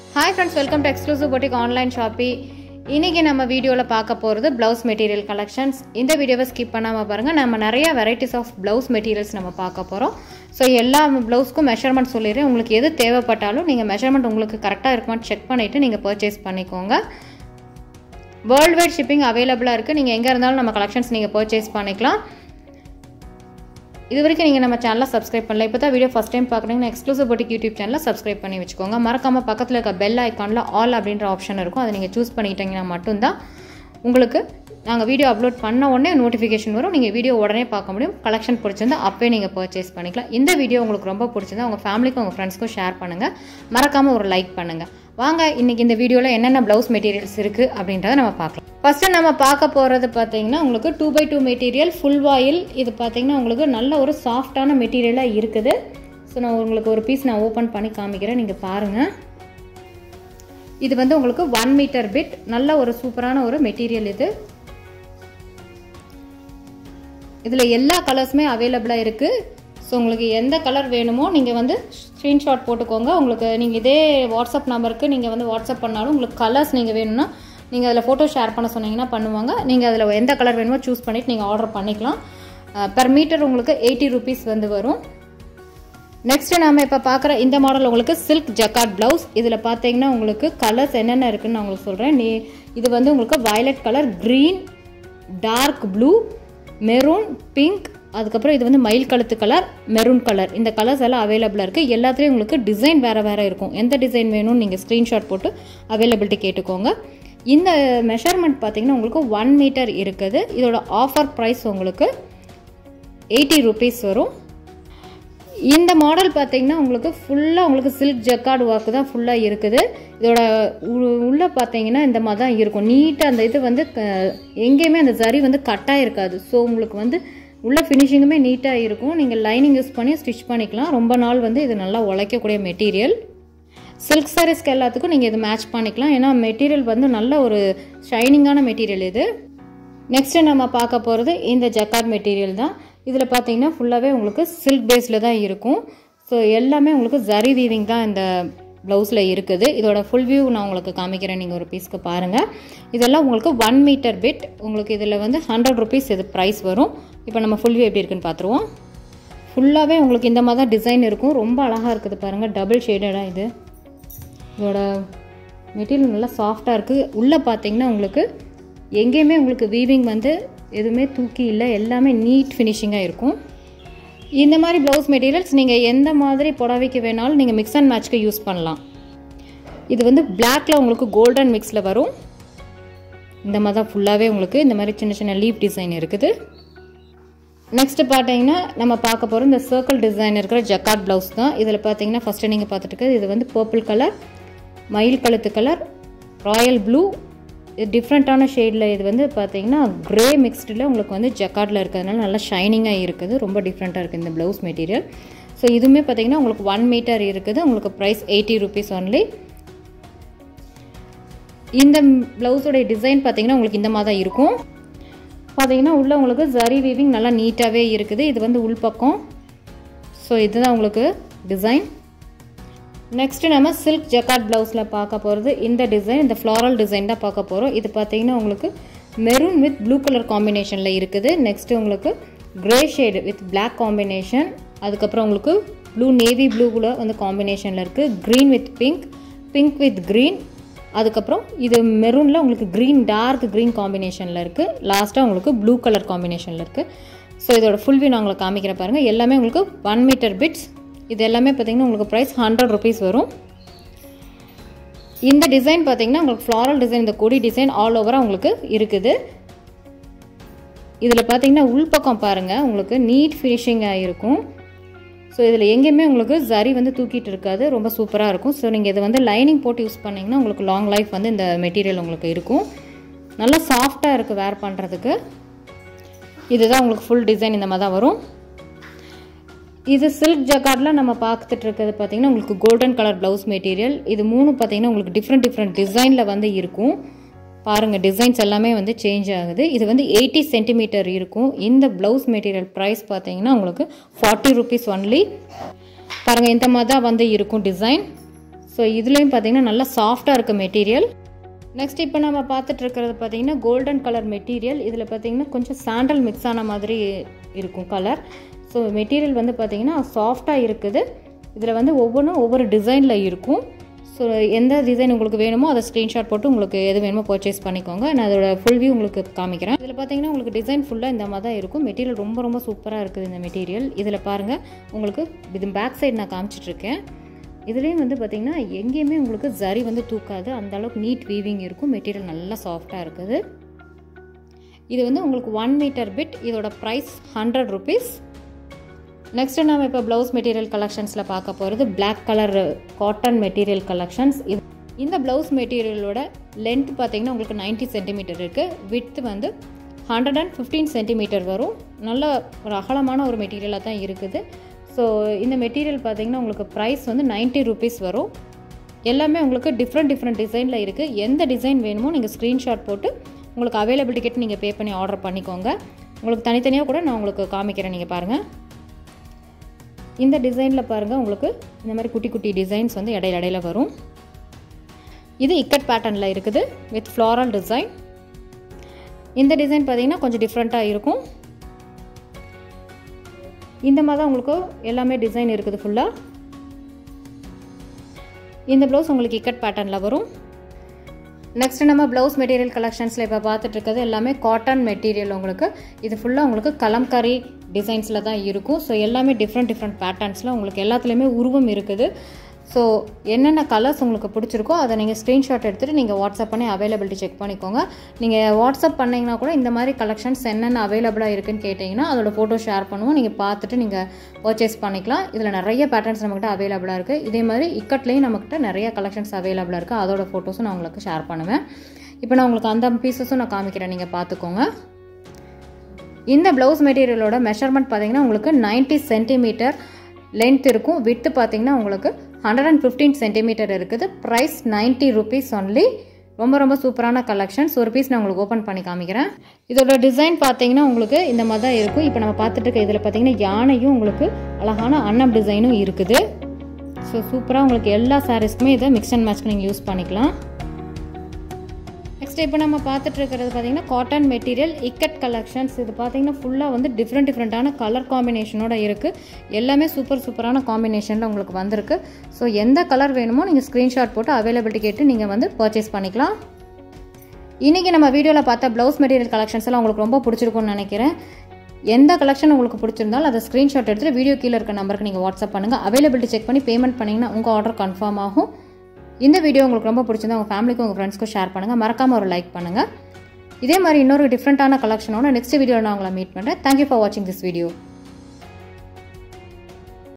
hi friends welcome to exclusive boutique online shoppy இன்றைக்கி நம்ம வீடியோவில் பார்க்க போகிறது ப்ளவுஸ் மெட்டீரியல் கலெக்ஷன்ஸ் இந்த வீடியோவை ஸ்கிப் பண்ணாமல் பாருங்கள் நம்ம நிறைய வெரைட்டிஸ் ஆஃப் ப்ளவுஸ் மெட்டீரியல்ஸ் நம்ம பார்க்க போகிறோம் ஸோ எல்லா ப்ளவுஸ்க்கும் மெஷர்மெண்ட் சொல்லிடுறேன் உங்களுக்கு எது தேவைப்பட்டாலும் நீங்கள் மெஷர்மெண்ட் உங்களுக்கு கரெக்டாக இருக்குமான்னு செக் பண்ணிவிட்டு நீங்கள் பர்ச்சேஸ் பண்ணிக்கோங்க வேர்ல்டு வைட் ஷிப்பிங் அவைலபிளாக இருக்குது நீங்கள் எங்கே இருந்தாலும் நம்ம கலெக்ஷன்ஸ் நீங்கள் பர்ச்சேஸ் பண்ணிக்கலாம் இது வரைக்கும் நீங்கள் நம்ம சேனலை சப்ஸ்கிரைப் பண்ணல இப்போ தான் வீடியோ ஃபஸ்ட் டைம் பார்க்குறீங்கன்னா எக்ஸ்க்ளூசிவ் பொட்டிக் யூடியூப் சேனலை சப்ஸ்கிரைப் பண்ணி வச்சுக்கோங்க மறக்காமல் பக்கத்தில் இருக்க பெல் ஐக்கானில் ஆல் அப்படின்ற ஆப்ஷன் இருக்கும் அதை நீங்கள் சூஸ் பண்ணிக்கிட்டீங்கன்னா மட்டும்தான் உங்களுக்கு நாங்கள் வீடியோ அப்லோட் பண்ண உடனே நோட்டிஃபிகேஷன் வரும் நீங்கள் வீடியோ உடனே பார்க்க முடியும் கலெக்ஷன் பிடிச்சிருந்தா அப்போயே நீங்கள் பர்ச்சேஸ் பண்ணிக்கலாம் இந்த வீடியோ உங்களுக்கு ரொம்ப பிடிச்சிருந்தா உங்கள் ஃபேமிலிக்கும் உங்கள் ஃப்ரெண்ட்ஸ்க்கும் ஷேர் பண்ணுங்கள் மறக்காமல் ஒரு லைக் பண்ணுங்கள் வாங்க இன்றைக்கி இந்த வீடியோவில் என்னென்ன ப்ளவுஸ் மெட்டீரியல்ஸ் இருக்குது அப்படின்றத நம்ம பார்க்கலாம் ஃபஸ்ட்டு நம்ம பார்க்க போகிறது பார்த்தீங்கன்னா உங்களுக்கு two by two material full voile இது பார்த்தீங்கன்னா உங்களுக்கு நல்ல ஒரு சாஃப்டான மெட்டீரியலாக இருக்குது ஸோ நான் உங்களுக்கு ஒரு பீஸ் நான் ஓப்பன் பண்ணி காமிக்கிறேன் நீங்கள் பாருங்கள் இது வந்து உங்களுக்கு ஒன் மீட்டர் பிட் நல்ல ஒரு சூப்பரான ஒரு மெட்டீரியல் இது இதில் எல்லா கலர்ஸுமே அவைலபிளாக இருக்குது ஸோ உங்களுக்கு எந்த கலர் வேணுமோ நீங்கள் வந்து ஸ்க்ரீன்ஷாட் போட்டுக்கோங்க உங்களுக்கு நீங்கள் இதே வாட்ஸ்அப் நம்பருக்கு நீங்கள் வந்து வாட்ஸ்அப் பண்ணாலும் உங்களுக்கு கலர்ஸ் நீங்கள் வேணும்னா நீங்கள் அதில் ஃபோட்டோ ஷேர் பண்ண சொன்னீங்கன்னா பண்ணுவாங்க நீங்கள் அதில் எந்த கலர் வேணுமோ சூஸ் பண்ணிவிட்டு நீங்கள் ஆர்டர் பண்ணிக்கலாம் பெர் மீட்டர் உங்களுக்கு எயிட்டி ருபீஸ் வந்து வரும் நெக்ஸ்ட்டு நாம் இப்போ பார்க்குற இந்த மாடல் உங்களுக்கு சில்க் ஜக்காட் ப்ளவுஸ் இதில் பார்த்தீங்கன்னா உங்களுக்கு கலர்ஸ் என்னென்ன இருக்குன்னு நான் உங்களுக்கு சொல்கிறேன் நீ இது வந்து உங்களுக்கு violet colour green dark blue maroon pink அதுக்கப்புறம் இது வந்து மயில் கழுத்து கலர் மெரூன் கலர் இந்த கலர்ஸ் எல்லாம் அவைலபிளாக இருக்குது எல்லாத்துலேயும் உங்களுக்கு டிசைன் வேறு வேறு இருக்கும் எந்த டிசைன் வேணும்னு நீங்கள் ஸ்க்ரீன்ஷாட் போட்டு அவைலபிலிட்டி கேட்டுக்கோங்க இந்த மெஷர்மெண்ட் பார்த்தீங்கன்னா உங்களுக்கு ஒன் மீட்டர் இருக்குது இதோட ஆஃபர் ப்ரைஸ் உங்களுக்கு எயிட்டி ருபீஸ் வரும் இந்த மாடல் பார்த்தீங்கன்னா உங்களுக்கு ஃபுல்லாக உங்களுக்கு சில்க் ஜக்கார்டு ஒர்க்கு தான் ஃபுல்லாக இருக்குது இதோட உள்ளே பார்த்தீங்கன்னா இந்த மாதிரி தான் இருக்கும் நீட்டாக அந்த இது வந்து எங்கேயுமே அந்த ஜரி வந்து கட்டாக இருக்காது ஸோ உங்களுக்கு வந்து உள்ள ஃபினிஷிங்குமே நீட்டாக இருக்கும் நீங்கள் லைனிங் யூஸ் பண்ணி ஸ்டிச் பண்ணிக்கலாம் ரொம்ப நாள் வந்து இது நல்லா உழைக்கக்கூடிய மெட்டீரியல் சில்க் சாரீஸ்க்கு எல்லாத்துக்கும் நீங்கள் இது மேட்ச் பண்ணிக்கலாம் ஏன்னா மெட்டீரியல் வந்து நல்ல ஒரு ஷைனிங்கான மெட்டீரியல் இது நெக்ஸ்ட்டு நம்ம பார்க்க போகிறது இந்த ஜக்கார்ட் மெட்டீரியல் தான் இதில் பார்த்தீங்கன்னா ஃபுல்லாகவே உங்களுக்கு சில்க் பேஸில் தான் இருக்கும் ஸோ எல்லாமே உங்களுக்கு ஜரி வீவிங் தான் இந்த ப்ளவுஸில் இருக்குது இதோட ஃபுல் வியூ நான் உங்களுக்கு காமிக்கிறேன் நீங்கள் ஒரு பீஸ்க்கு பாருங்கள் இதெல்லாம் உங்களுக்கு ஒன் மீட்டர் பிட் உங்களுக்கு இதில் வந்து ஹண்ட்ரட் ருபீஸ் இது ப்ரைஸ் வரும் இப்போ நம்ம ஃபுல் வியூ எப்படி இருக்குன்னு பார்த்துருவோம் ஃபுல்லாகவே உங்களுக்கு இந்த மாதிரி தான் டிசைன் இருக்கும் ரொம்ப அழகாக இருக்குது பாருங்கள் டபுள் ஷேடடாக இது இதோட மெட்டீரியல் நல்லா சாஃப்டாக இருக்குது உள்ளே பார்த்தீங்கன்னா உங்களுக்கு எங்கேயுமே உங்களுக்கு வீவிங் வந்து எதுவுமே தூக்கி இல்லை எல்லாமே நீட் ஃபினிஷிங்காக இருக்கும் இந்த மாதிரி ப்ளவுஸ் மெட்டீரியல்ஸ் நீங்கள் எந்த மாதிரி புடவைக்கு வேணாலும் நீங்கள் மிக்ஸ் அண்ட் மேட்ச்க்கு யூஸ் பண்ணலாம் இது வந்து பிளாக்ல உங்களுக்கு கோல்டன் மிக்ஸில் வரும் இந்த மாதிரி தான் ஃபுல்லாகவே உங்களுக்கு இந்த மாதிரி சின்ன சின்ன லீப் டிசைன் இருக்குது நெக்ஸ்ட்டு பார்த்தீங்கன்னா நம்ம பார்க்க போகிற இந்த சர்க்கிள் டிசைன் இருக்கிற ஜக்காட் ப்ளவுஸ் தான் இதில் பார்த்தீங்கன்னா ஃபஸ்ட்டு நீங்கள் பார்த்துட்டு இருக்கிறது இது வந்து பர்பிள் கலர் மயில் கழுத்து கலர் ராயல் ப்ளூ டிஃப்ரெண்ட்டான ஷேடில் இது வந்து பார்த்தீங்கன்னா க்ரே மிக்ஸ்டில் உங்களுக்கு வந்து ஜக்கார்டில் இருக்கிறதுனால நல்லா ஷைனிங்காக இருக்குது ரொம்ப டிஃப்ரெண்ட்டாக இருக்குது இந்த ப்ளவுஸ் மெட்டீரியல் ஸோ இதுவுமே பார்த்தீங்கன்னா உங்களுக்கு ஒன் மீட்டர் இருக்குது உங்களுக்கு ப்ரைஸ் எயிட்டி ருபீஸ் ஒன்லி இந்த ப்ளவுஸோடைய டிசைன் பார்த்தீங்கன்னா உங்களுக்கு இந்த மாதிரி தான் இருக்கும் பார்த்தீங்கன்னா உள்ளே உங்களுக்கு ஜரி வீவிங் நல்லா நீட்டாகவே இருக்குது இது வந்து உள்பக்கம் ஸோ இதுதான் உங்களுக்கு டிசைன் நெக்ஸ்ட்டு நம்ம சில்க் ஜக்காட் ப்ளவுஸில் பார்க்க போகிறது இந்த டிசைன் இந்த ஃப்ளாரல் டிசைன் தான் பார்க்க போகிறோம் இது பார்த்தீங்கன்னா உங்களுக்கு மெரூன் வித் ப்ளூ கலர் காம்பினேஷனில் இருக்குது நெக்ஸ்ட்டு உங்களுக்கு grey shade with black combination அதுக்கப்புறம் உங்களுக்கு ப்ளூ நேவி ப்ளூவில் வந்து காம்பினேஷனில் இருக்குது green with pink pink with green அதுக்கப்புறம் இது மெரூனில் உங்களுக்கு க்ரீன் டார்க் க்ரீன் காம்பினேஷனில் இருக்குது லாஸ்ட்டாக உங்களுக்கு ப்ளூ கலர் காம்பினேஷனில் இருக்குது ஸோ இதோட ஃபுல் வியூ நான் உங்களுக்கு காமிக்கிற பாருங்கள் எல்லாமே உங்களுக்கு ஒன் மீட்டர் பிட்ஸ் இது எல்லாமே பார்த்தீங்கன்னா உங்களுக்கு ப்ரைஸ் ஹண்ட்ரட் ருபீஸ் வரும் இந்த டிசைன் பார்த்தீங்கன்னா உங்களுக்கு ஃப்ளாரல் டிசைன் இந்த கொடி டிசைன் ஆல் ஓவராக உங்களுக்கு இருக்குது இதில் பார்த்தீங்கன்னா உள்பக்கம் பாருங்கள் உங்களுக்கு நீட் ஃபினிஷிங்காக இருக்கும் ஸோ இதில் எங்கேயுமே உங்களுக்கு ஜரி வந்து தூக்கிட்டு இருக்காது ரொம்ப சூப்பராக இருக்கும் ஸோ நீங்கள் இதை வந்து லைனிங் போட்டு யூஸ் பண்ணிங்கன்னா உங்களுக்கு லாங் லைஃப் வந்து இந்த மெட்டீரியல் உங்களுக்கு இருக்கும் நல்லா சாஃப்டாக இருக்குது வேர் பண்ணுறதுக்கு இதுதான் உங்களுக்கு ஃபுல் டிசைன் இந்த மாதிரி தான் வரும் இது சில்க் ஜக்கார்டில் நம்ம பார்த்துட்டு இருக்கிறது பார்த்தீங்கன்னா உங்களுக்கு கோல்டன் கலர் ப்ளவுஸ் மெட்டீரியல் இது மூணு பார்த்தீங்கன்னா உங்களுக்கு டிஃப்ரெண்ட் டிஃப்ரெண்ட் டிசைனில் வந்து இருக்கும் பாருங்கள் டிசைன்ஸ் எல்லாமே வந்து சேஞ்ச் ஆகுது இது வந்து எயிட்டி சென்டிமீட்டர் இருக்கும் இந்த ப்ளவுஸ் மெட்டீரியல் ப்ரைஸ் பார்த்தீங்கன்னா உங்களுக்கு ஃபார்ட்டி ருபீஸ் ஒன்லி பாருங்கள் இந்த மாதிரி தான் வந்து இருக்கும் டிசைன் ஸோ இதுலேயும் பார்த்தீங்கன்னா நல்லா சாஃப்டாக இருக்க மெட்டீரியல் நெக்ஸ்ட் இப்போ நம்ம பார்த்துட்டு இருக்கிறது பார்த்தீங்கன்னா கோல்டன் கலர் மெட்டீரியல் இதில் பார்த்தீங்கன்னா கொஞ்சம் சாண்டல் மிக்ஸ் ஆன மாதிரி இருக்கும் கலர் ஸோ மெட்டீரியல் வந்து பார்த்தீங்கன்னா சாஃப்டாக இருக்குது இதில் வந்து ஒவ்வொன்றும் ஒவ்வொரு டிசைனில் இருக்கும் ஸோ எந்த டிசைன் உங்களுக்கு வேணுமோ அதை ஸ்க்ரீன்ஷாட் போட்டு உங்களுக்கு எது வேணுமோ பர்ச்சேஸ் பண்ணிக்கோங்க நான் அதோட ஃபுல் வியூ உங்களுக்கு காமிக்கிறேன் இதில் பார்த்தீங்கன்னா உங்களுக்கு டிசைன் ஃபுல்லாக இந்த மாதிரி தான் இருக்கும் மெட்டீரியல் ரொம்ப ரொம்ப சூப்பராக இருக்குது இந்த மெட்டீரியல் இதில் பாருங்கள் உங்களுக்கு இது பேக் சைடு நான் காமிச்சிட்ருக்கேன் இதுலேயும் வந்து பார்த்திங்கன்னா எங்கேயுமே உங்களுக்கு ஜரி வந்து தூக்காது அந்த அளவுக்கு நீட் வீவிங் இருக்கும் மெட்டீரியல் நல்லா சாஃப்டாக இருக்குது இது வந்து உங்களுக்கு ஒன் மீட்டர் பிட் இதோட ப்ரைஸ் ஹண்ட்ரட் ருபீஸ் நெக்ஸ்ட்டு நம்ம இப்போ ப்ளவுஸ் மெட்டீரியல் கலெக்ஷன்ஸில் பார்க்க போகிறது black colour cotton material collections இது இந்த ப்ளவுஸ் மெட்டீரியலோட லென்த் பார்த்தீங்கன்னா உங்களுக்கு நைன்ட்டி சென்டிமீட்டர் இருக்குது விட்த் வந்து ஹண்ட்ரட் அண்ட் ஃபிஃப்டீன் சென்டிமீட்டர் வரும் நல்ல ஒரு அகலமான ஒரு மெட்டீரியலாக தான் இருக்குது ஸோ இந்த மெட்டீரியல் பார்த்தீங்கன்னா உங்களுக்கு ப்ரைஸ் வந்து நைன்ட்டி ருபீஸ் வரும் எல்லாமே உங்களுக்கு டிஃப்ரெண்ட் டிஃப்ரெண்ட் டிசைனில் இருக்குது எந்த டிசைன் வேணுமோ நீங்கள் ஸ்க்ரீன்ஷாட் போட்டு உங்களுக்கு அவைலபிள் டிக்கெட் நீங்கள் பே பண்ணி ஆர்டர் பண்ணிக்கோங்க உங்களுக்கு தனித்தனியாக கூட நான் உங்களுக்கு காமிக்கிறேன் நீங்கள் பாருங்கள் இந்த டிசைனில் பாருங்கள் உங்களுக்கு இந்த மாதிரி குட்டி குட்டி டிசைன்ஸ் வந்து இடையில இடையில வரும் இது இக்கட் பேட்டர்னில் இருக்குது வித் ஃப்ளாரல் டிசைன் இந்த டிசைன் பார்த்தீங்கன்னா கொஞ்சம் டிஃப்ரெண்ட்டாக இருக்கும் இந்த மாதிரி தான் உங்களுக்கு எல்லாமே டிசைன் இருக்குது ஃபுல்லாக இந்த ப்ளவுஸ் உங்களுக்கு இக்கட் பேட்டர்னில் வரும் நெக்ஸ்ட் நம்ம ப்ளவுஸ் மெட்டீரியல் கலெக்ஷன்ஸில் இப்போ பார்த்துட்டு இருக்கிறது எல்லாமே காட்டன் மெட்டீரியல் உங்களுக்கு இது ஃபுல்லாக உங்களுக்கு கலம்கரி டிசைன்ஸில் தான் இருக்கும் ஸோ எல்லாமே டிஃப்ரெண்ட் டிஃப்ரெண்ட் பேட்டர்ன்ஸில் உங்களுக்கு எல்லாத்துலேயுமே உருவம் இருக்குது ஸோ என்னென்ன கலர்ஸ் உங்களுக்கு பிடிச்சிருக்கோ அதை நீங்கள் ஸ்க்ரீன்ஷாட் எடுத்துகிட்டு நீங்கள் வாட்ஸ்அப் பண்ணி அவைலபிலிட்டி செக் பண்ணிக்கோங்க நீங்கள் வாட்ஸ்அப் பண்ணிங்கன்னா கூட இந்த மாதிரி கலெக்ஷன்ஸ் என்னென்ன அவைலபிளாக இருக்குன்னு கேட்டிங்கன்னா அதோட ஃபோட்டோ ஷேர் பண்ணுவோம் நீங்கள் பார்த்துட்டு நீங்கள் பர்ச்சேஸ் பண்ணிக்கலாம் இதில் நிறைய பேட்டர்ன்ஸ் நம்மக்கிட்ட அவைலபிளாக இருக்குது இதே மாதிரி இக்கட்லேயும் நம்மக்கிட்ட நிறைய கலெக்ஷன்ஸ் அவைலபிளாக இருக்குது அதோட ஃபோட்டோஸும் நான் உங்களுக்கு ஷேர் பண்ணுவேன் இப்போ நான் உங்களுக்கு அந்த பீசஸும் நான் காமிக்கிறேன் நீங்கள் பார்த்துக்கோங்க இந்த ப்ளவுஸ் மெட்டீரியலோட மெஷர்மெண்ட் பார்த்தீங்கன்னா உங்களுக்கு நைன்ட்டி சென்டிமீட்டர் லென்த் இருக்கும் வித்து பார்த்தீங்கன்னா உங்களுக்கு ஹண்ட்ரட் அண்ட் ஃபிஃப்டீன் சென்டிமீட்டர் இருக்குது ப்ரைஸ் நைன்ட்டி ருபீஸ் ஒன்லி ரொம்ப ரொம்ப சூப்பரான கலெக்ஷன்ஸ் ஒரு பீஸ் நான் உங்களுக்கு ஓப்பன் பண்ணி காமிக்கிறேன் இதோட டிசைன் பார்த்தீங்கன்னா உங்களுக்கு இந்த மாதிரி தான் இருக்கும் இப்போ நம்ம பார்த்துட்டு இருக்க இதில் பார்த்தீங்கன்னா யானையும் உங்களுக்கு அழகான அன்னம் டிசைனும் இருக்குது ஸோ சூப்பராக உங்களுக்கு எல்லா சாரீஸ்க்குமே இதை மிக்ஸ் அண்ட் மேட்ச்க்கு நீங்கள் யூஸ் பண்ணிக்கலாம் நெக்ஸ்ட் இப்போ நம்ம பார்த்துட்டு இருக்கிறது பார்த்தீங்கன்னா காட்டன் மெட்டீரியல் இக்கட் கலெக்ஷன்ஸ் இது பார்த்தீங்கன்னா ஃபுல்லாக வந்து டிஃப்ரெண்ட் டிஃப்ரெண்ட்டான கலர் காம்பினேஷனோட இருக்குது எல்லாமே சூப்பர் சூப்பரான காம்பினேஷனில் உங்களுக்கு வந்திருக்கு ஸோ எந்த கலர் வேணுமோ நீங்கள் ஸ்க்ரீன்ஷாட் போட்டு அவைலபிலிட்டி கேட்டு நீங்கள் வந்து பர்ச்சேஸ் பண்ணிக்கலாம் இன்றைக்கி நம்ம வீடியோவில் பார்த்த ப்ளவுஸ் மெட்டீரியல் கலெக்ஷன்ஸ் எல்லாம் உங்களுக்கு ரொம்ப பிடிச்சிருக்கும்னு நினைக்கிறேன் எந்த கலெக்ஷன் உங்களுக்கு பிடிச்சிருந்தாலும் அதை ஸ்க்ரீன்ஷாட் எடுத்துகிட்டு வீடியோ கீழே இருக்க நம்பருக்கு நீங்கள் வாட்ஸ்அப் பண்ணுங்கள் அவைலபிலிட்டி செக் பண்ணி பேமெண்ட் பண்ணிங்கன்னா உங்கள் ஆர்டர் கன்ஃபார்ம் ஆகும் இந்த வீடியோ உங்களுக்கு ரொம்ப பிடிச்சிருந்தா உங்கள் ஃபேமிலிக்கும் உங்கள் ஃப்ரெண்ட்ஸ்க்கும் ஷேர் பண்ணுங்கள் மறக்காமல் ஒரு லைக் பண்ணுங்கள் இதே மாதிரி இன்னொரு டிஃப்ரெண்ட்டான கலெக்ஷனோட நெக்ஸ்ட் வீடியோவில் நான் உங்களை மீட் பண்ணுறேன் தேங்க்யூ ஃபார் வாட்சிங் திஸ் வீடியோ